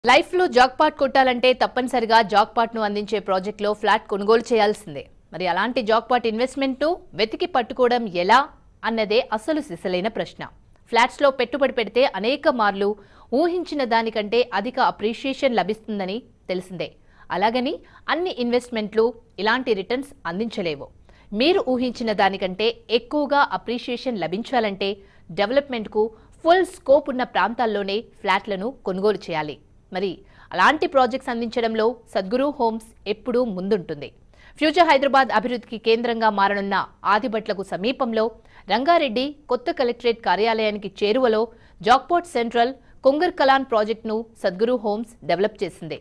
లైఫ్లో జాక్పాట్ కొట్టాలంటే తప్పనిసరిగా జాక్పాట్ను అందించే ప్రాజెక్టులో ఫ్లాట్ కొనుగోలు చేయాల్సిందే మరి అలాంటి జాక్పాట్ ఇన్వెస్ట్మెంట్ను వెతికి పట్టుకోవడం ఎలా అన్నదే అసలు సిసలైన ప్రశ్న ఫ్లాట్స్లో పెట్టుబడి పెడితే అనేక మార్లు ఊహించిన దానికంటే అధిక అప్రిషియేషన్ లభిస్తుందని తెలిసిందే అలాగని అన్ని ఇన్వెస్ట్మెంట్లు ఇలాంటి రిటర్న్స్ అందించలేవు మీరు ఊహించిన దానికంటే ఎక్కువగా అప్రిషియేషన్ లభించాలంటే డెవలప్మెంట్కు ఫుల్ స్కోప్ ఉన్న ప్రాంతాల్లోనే ఫ్లాట్లను కొనుగోలు చేయాలి మరి అలాంటి ప్రాజెక్ట్స్ అందించడంలో సద్గురు హోమ్స్ ఎప్పుడూ ముందుంటుంది ఫ్యూచర్ హైదరాబాద్ అభివృద్ధికి కేంద్రంగా మారనున్న ఆదిబట్లకు సమీపంలో రంగారెడ్డి కొత్త కలెక్టరేట్ కార్యాలయానికి చేరువలో జాక్పాట్ సెంట్రల్ కొంగర్ కలాన్ ప్రాజెక్టును సద్గురు హోమ్స్ డెవలప్ చేసింది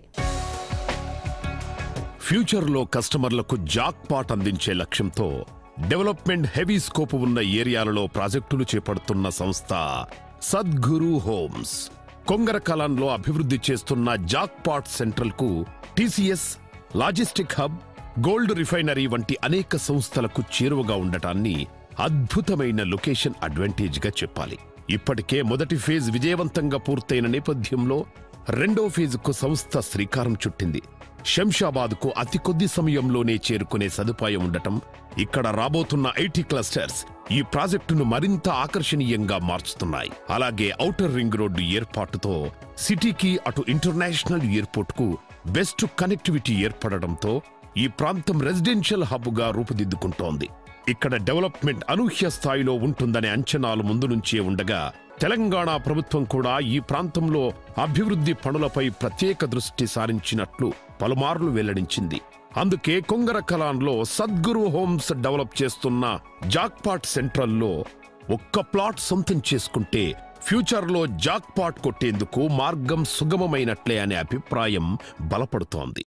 ఫ్యూచర్లో కస్టమర్లకు జాక్ పాట్ అందించే లక్ష్యంతో డెవలప్మెంట్ హెవీ స్కోప్ ఉన్న ఏరియాలలో ప్రాజెక్టులు చేపడుతున్న సంస్థ సద్గురు హోమ్స్ కొంగరకలాన్లో అభివృద్ధి చేస్తున్న జాక్ పాట్ సెంట్రల్ కు TCS logistic hub gold refinery వంటి అనేక సంస్థలకు చేరువగా ఉండటాన్ని అద్భుతమైన లొకేషన్ అడ్వాంటేజ్ గా చెప్పాలి ఇప్పటికే మొదటి ఫేజ్ విజయవంతంగా పూర్తయిన నేపథ్యంలో రెండో ఫేజ్కు సంస్థ శ్రీకారం చుట్టింది శంషాబాద్కు అతి కొద్ది సమయంలోనే చేరుకునే సదుపాయం ఉండటం ఇక్కడ రాబోతున్న ఐటీ క్లస్టర్స్ ఈ ప్రాజెక్టును మరింత ఆకర్షణీయంగా మార్చుతున్నాయి అలాగే ఔటర్ రింగ్ రోడ్డు ఏర్పాటుతో సిటీకి అటు ఇంటర్నేషనల్ ఎయిర్పోర్ట్కు బెస్ట్ కనెక్టివిటీ ఏర్పడడంతో ఈ ప్రాంతం రెసిడెన్షియల్ హబ్గా రూపుదిద్దుకుంటోంది ఇక్కడ డెవలప్మెంట్ అనూహ్య స్థాయిలో ఉంటుందనే అంచనాలు ముందు నుంచే ఉండగా తెలంగాణ ప్రభుత్వం కూడా ఈ ప్రాంతంలో అభివృద్ధి పనులపై ప్రత్యేక దృష్టి సారించినట్లు పలుమార్లు వెల్లడించింది అందుకే కొంగర కలాన్లో సద్గురు హోమ్స్ డెవలప్ చేస్తున్న జాక్పాట్ సెంట్రల్లో ఒక్క ప్లాట్ సొంతం చేసుకుంటే ఫ్యూచర్లో జాక్పాట్ కొట్టేందుకు మార్గం సుగమమైనట్లే అనే అభిప్రాయం బలపడుతోంది